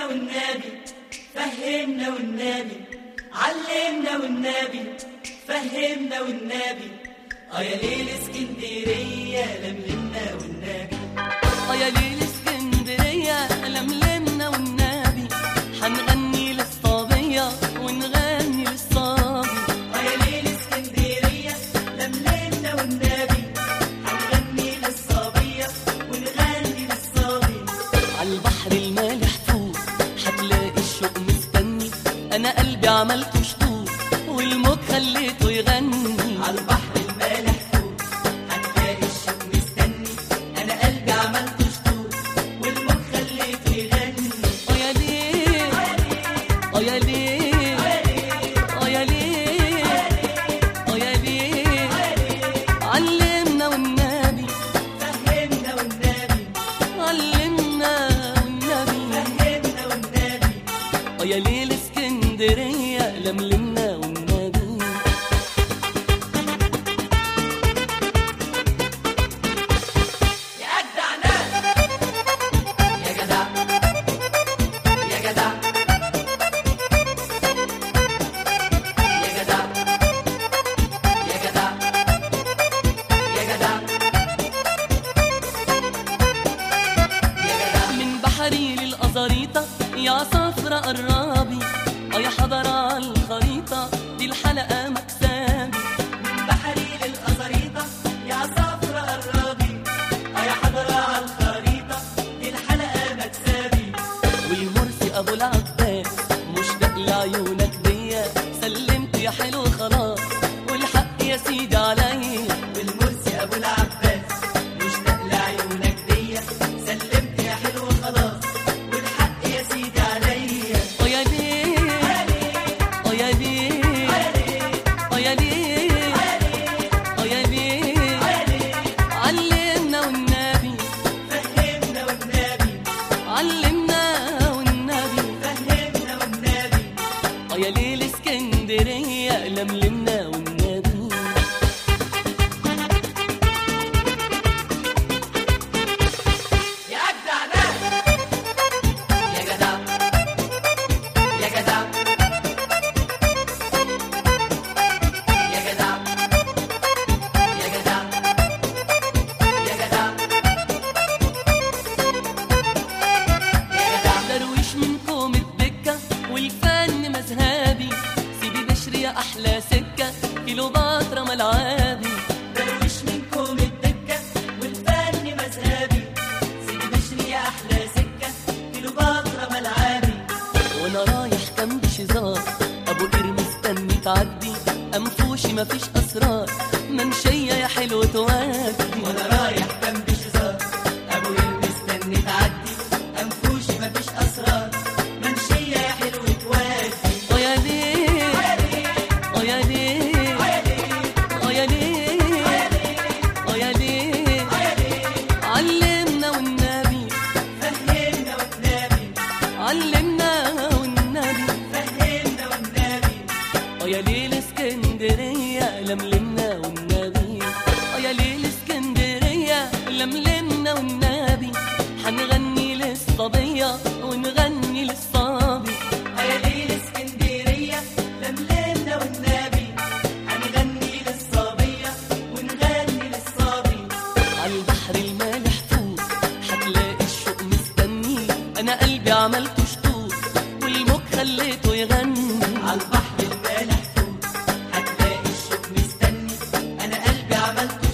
والنبي فهمنا والنبي علمنا والنبي فهمنا والنبي اه يا ليل اسكندرية لملمنا والنبي اه يا ليل اسكندرية لملمنا والنبي هنغني للصبية ونغني للصبي اه يا ليل اسكندرية لملمنا والنبي هنغني للصبية ونغني للصبي عالبحر المالح فوق هتلاقي الشوق مستني انا قلبي عملته شطوط والموج خليته يغني عالبحر المالح فوق هتلاقي الشوق مستني انا قلبي عملته شطوط والمخ خليته يغني اه يا ليل اه يا ليل اه يا ليل اه يا ليل علمنا والنبي فهمنا والنبي علمنا والنبي فهمنا والنبي اه يا ليل اسكندرية لملمنا والنبي يا أجدع ناس يا جدع يا جدع يا جدع يا جدع يا جدع يا جدع من بحري للأزاريطة يا صفرة قرابي اه يا حضرة على الخريطة دي الحلقة مكسبي بحري للأزاريطة يا صفرة قرابي اه يا حضرة على الخريطة دي الحلقة مكسبي والمرسي أبو العباس مشتاق لعيونك ديا سلمت يا حلو خلاص والحق يا سيدي عليا والمرسي ابو العباس مشتاق لعيونك ديا سلمت يا حلو خلاص والحق يا سيدي عليا اه يا ليل اه يا ليل اه يا ليل اه يا ليل علمنا والنبي فهمنا والنبي علمنا والنبي فهمنا والنبي اه يا ليل اسكندرية لملمنا والنبي يا اجدع ناس يا جدع يا جدع يا جدع يا جدع يا جدع يا جدع درويش منكم الدكة والفن مذهبي سيدي بشري يا أحلى سكة كيلو باطرة ملعبي درويش منكم الدكة والفن مذهبي سيدي بشري يا أحلى سكة كيلو بطرة ملعبي وأنا رايح كام بشزار أبو قير مستني تعدي أنفوشي مفيش أسرار منشية يا حلو تودي وأنا رايح جنب شزار أبو يل مستني تعدي أنفوشي مفيش أسرار منشية يا حلو تودي اه يا ليل اه يا ليل اه يا ليل اه يا ليل علمنا والنبي فهمنا والنبي علمنا والنبي فهمنا والنبي اه يا ليل اسكندرية لملمنا والنبي اه يا ليل اسكندرية لملمنا والنبي هنغني للصبية ونغني للصبي يا ليل اسكندرية لملمنا والنبي هنغني للصبية ونغني للصبي عالبحر المالح فوق هتلاقي الشوق مستني انا قلبي عملته شطوط والموج خليته يغني عالبحر المالح فوق هتلاقي الشوق مستني انا قلبي عملته